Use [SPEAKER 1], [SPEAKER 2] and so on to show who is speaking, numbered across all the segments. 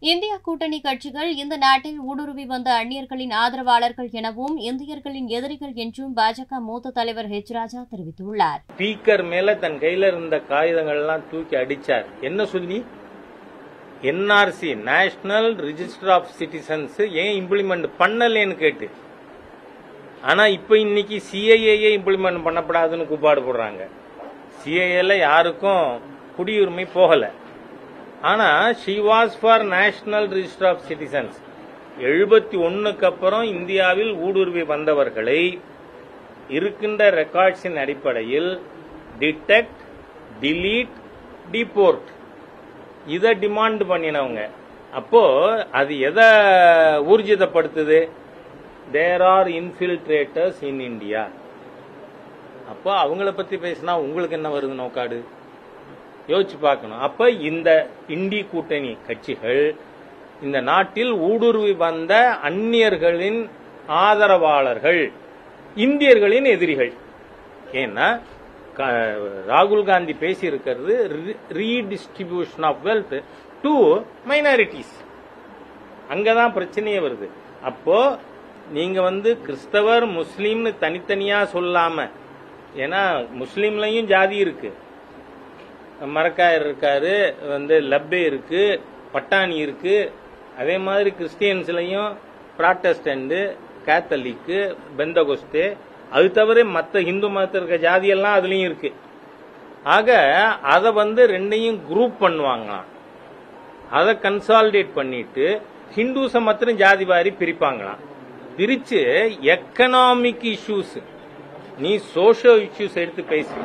[SPEAKER 1] இந்திய கூட்டணி கட்சிகள் இந்த நாட்டில் ஊடுருவி வந்த அந்நியர்களின் ஆதரவாளர்கள் எனவும் இந்தியர்களின் எதிரிகள் என்றும் பாஜக மூத்த தலைவர் ஹெச் ராஜா தெரிவித்துள்ளார்
[SPEAKER 2] ஸ்பீக்கர் மேல தன் கையில இருந்த காகிதங்கள் எல்லாம் தூக்கி அடிச்சார் என்ன சொல்லி NRC national register of citizens ஏன் இம்ப்ளிமெண்ட் பண்ணலேன்னு கேட்டு ஆனா இப்ப இன்னைக்கு சிஐஏ இம்ப்ளிமெண்ட் பண்ணப்படாதுன்னு கூப்பாடு போடுறாங்க சிஐஏல யாருக்கும் குடியுரிமை போகல ஆனா she was for national register of citizens எழுபத்தி ஒன்னுக்கு அப்புறம் இந்தியாவில் ஊடுருவி வந்தவர்களை இருக்கின்ற ரெக்கார்ட்ஸின் அடிப்படையில் டிடெக்ட் டிலீட் டிபோர்ட் இதை டிமாண்ட் பண்ணினவங்க அப்போ அது எதை ஊர்ஜிதப்படுத்துது there are infiltrators in India அப்போ அவங்கள பத்தி பேசினா உங்களுக்கு என்ன வருது நோக்காடு யோசிச்சு பார்க்கணும் அப்ப இந்த இந்தி கூட்டணி கட்சிகள் இந்த நாட்டில் ஊடுருவி வந்த அந்நியர்களின் ஆதரவாளர்கள் இந்தியர்களின் எதிரிகள் ஏன்னா க- ராகுல் காந்தி பேசி இருக்கிறது redistribution of wealth to minorities அங்கதான் பிரச்சனையே வருது அப்போ நீங்க வந்து கிறிஸ்தவர் முஸ்லீம்னு தனித்தனியா சொல்லாம ஏன்னா முஸ்லீம்லயும் ஜாதி இருக்கு மரக்காயர் இருக்காரு வந்து லப்பே இருக்கு பட்டாணி இருக்கு அதே மாதிரி கிறிஸ்டியன்ஸ்லயும் ப்ராட்டஸ்டன்ட் கேத்தலிக்கு பெந்தகோஸ்து அது தவிர மற்ற இந்து மதத்தில் இருக்க ஜாதியெல்லாம் அதுலயும் இருக்கு ஆக அதை வந்து ரெண்டையும் குரூப் பண்ணுவாங்களாம் அதை கன்சாலிடேட் பண்ணிட்டு ஹிந்துஸை மாத்திரம் ஜாதி வாரி பிரிப்பாங்களாம் பிரிச்சு எக்கனாமிக் இஷ்யூஸ் நீ சோஷியல் இஷ்யூஸ் எடுத்து பேசு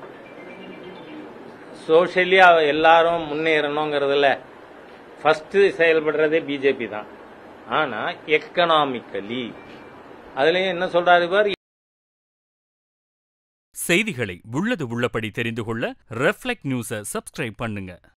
[SPEAKER 2] சோஷியலி எல்லாரும் முன்னேறணுங்கிறதுல ஃபர்ஸ்ட் செயல்படுறதே பிஜேபி தான் ஆனா எக்கனாமிக்கலி அதுலயும் என்ன சொல்றாரு பார்
[SPEAKER 3] செய்திகளை உள்ளது உள்ளபடி தெரிந்து கொள்ள ரெஃப்ளெக்ட் நியூஸை சப்ஸ்கிரைப் பண்ணுங்க